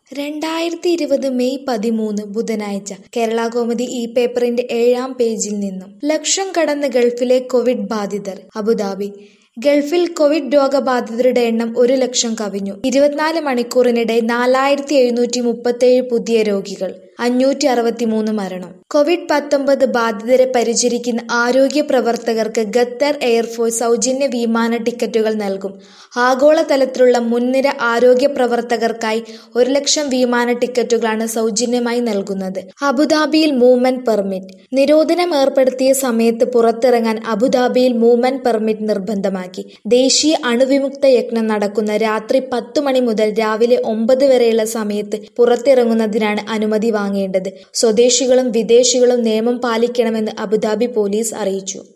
രണ്ടായിരത്തി ഇരുപത് മെയ് പതിമൂന്ന് ബുധനാഴ്ച കേരളകൗമുദി ഈ പേപ്പറിന്റെ ഏഴാം പേജിൽ നിന്നും ലക്ഷം കടന്ന് ഗൾഫിലെ കോവിഡ് ബാധിതർ അബുദാബി ഗൾഫിൽ കോവിഡ് രോഗബാധിതരുടെ എണ്ണം ഒരു ലക്ഷം കവിഞ്ഞു ഇരുപത്തിനാല് മണിക്കൂറിനിടെ നാലായിരത്തി എഴുന്നൂറ്റി മുപ്പത്തേഴ് പുതിയ രോഗികൾ അഞ്ഞൂറ്റി അറുപത്തിമൂന്ന് മരണം കോവിഡ് പത്തൊമ്പത് ബാധിതരെ പരിചരിക്കുന്ന ആരോഗ്യ പ്രവർത്തകർക്ക് ഖത്തർ എയർഫോഴ്സ് സൗജന്യ വിമാന ടിക്കറ്റുകൾ നൽകും ആഗോളതലത്തിലുള്ള മുൻനിര ആരോഗ്യ പ്രവർത്തകർക്കായി ഒരു ലക്ഷം വിമാന ടിക്കറ്റുകളാണ് സൗജന്യമായി നൽകുന്നത് അബുദാബിയിൽ മൂവ്മെന്റ് പെർമിറ്റ് നിരോധനം ഏർപ്പെടുത്തിയ സമയത്ത് പുറത്തിറങ്ങാൻ അബുദാബിയിൽ മൂവ്മെന്റ് പെർമിറ്റ് നിർബന്ധമാക്കി ദേശീയ അണുവിമുക്ത യജ്ഞം നടക്കുന്ന രാത്രി പത്തു മണി മുതൽ രാവിലെ ഒമ്പത് വരെയുള്ള സമയത്ത് പുറത്തിറങ്ങുന്നതിനാണ് അനുമതി വാങ്ങേണ്ടത് സ്വദേശികളും വിദേശികളും നിയമം പാലിക്കണമെന്ന് അബുദാബി പോലീസ് അറിയിച്ചു